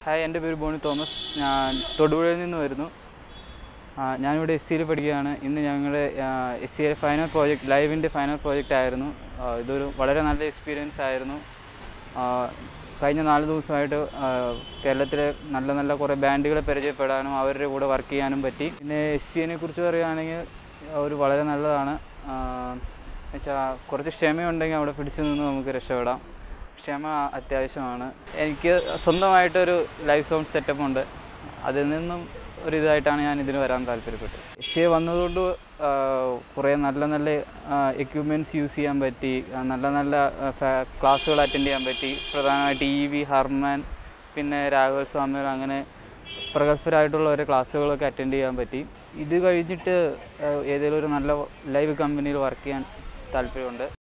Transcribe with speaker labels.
Speaker 1: hi എൻ്റെ പേര് Boney Thomas ഞാൻ തൊടുപുഴയിൽ നിന്ന് വരുന്നു ആ, ഞാനിവിടെ എസ് സിയിൽ പഠിക്കുകയാണ് ഇന്ന് ഞങ്ങളുടെ എസ് സിയിലെ ഫൈനൽ പ്രോജക്റ്റ് ലൈവിൻ്റെ ഫൈനൽ പ്രോജക്റ്റ് ആയിരുന്നു ആ, ഇതൊരു വളരെ നല്ല എക്സ്പീരിയൻസ് ആയിരുന്നു ആ, കഴിഞ്ഞ നാല് ദിവസമായിട്ട് ആ, കേരളത്തിലെ നല്ല നല്ല കുറേ ബാൻഡുകളെ പരിചയപ്പെടാനും അവരുടെ കൂടെ വർക്ക് ചെയ്യാനും പറ്റി പിന്നെ എസ് സിനെ കുറിച്ച് പറയുകയാണെങ്കിൽ ഒരു വളരെ നല്ലതാണ് എന്നുവെച്ചാൽ കുറച്ച് ക്ഷമയുണ്ടെങ്കിൽ അവിടെ പിടിച്ചു നിന്ന് നമുക്ക് രക്ഷപ്പെടാം ക്ഷമ അത്യാവശ്യമാണ് എനിക്ക് സ്വന്തമായിട്ടൊരു ലൈവ് സൗണ്ട് സെറ്റപ്പ് ഉണ്ട് അതിൽ നിന്നും ഒരു ഇതായിട്ടാണ് ഞാൻ ഇതിന് വരാൻ താല്പര്യപ്പെട്ടത് എസ് എ വന്നതുകൊണ്ട് ആ, കുറേ നല്ല നല്ല എക്യുപ്മെൻറ്റ്സ് യൂസ് ചെയ്യാൻ പറ്റി ആ, നല്ല നല്ല ക്ലാസ്സുകൾ അറ്റൻഡ് ചെയ്യാൻ പറ്റി പ്രധാനമായിട്ട് ഇ വി ഹർമാൻ പിന്നെ രാഘവൽ സ്വാമികൾ അങ്ങനെ പ്രഗത്ഭരായിട്ടുള്ള ഒരു ക്ലാസ്സുകളൊക്കെ അറ്റൻഡ് ചെയ്യാൻ പറ്റി ഇത് കഴിഞ്ഞിട്ട് ആ, ഏതെങ്കിലും ഒരു നല്ല ലൈവ് കമ്പനിയിൽ വർക്ക് ചെയ്യാൻ താല്പര്യമുണ്ട്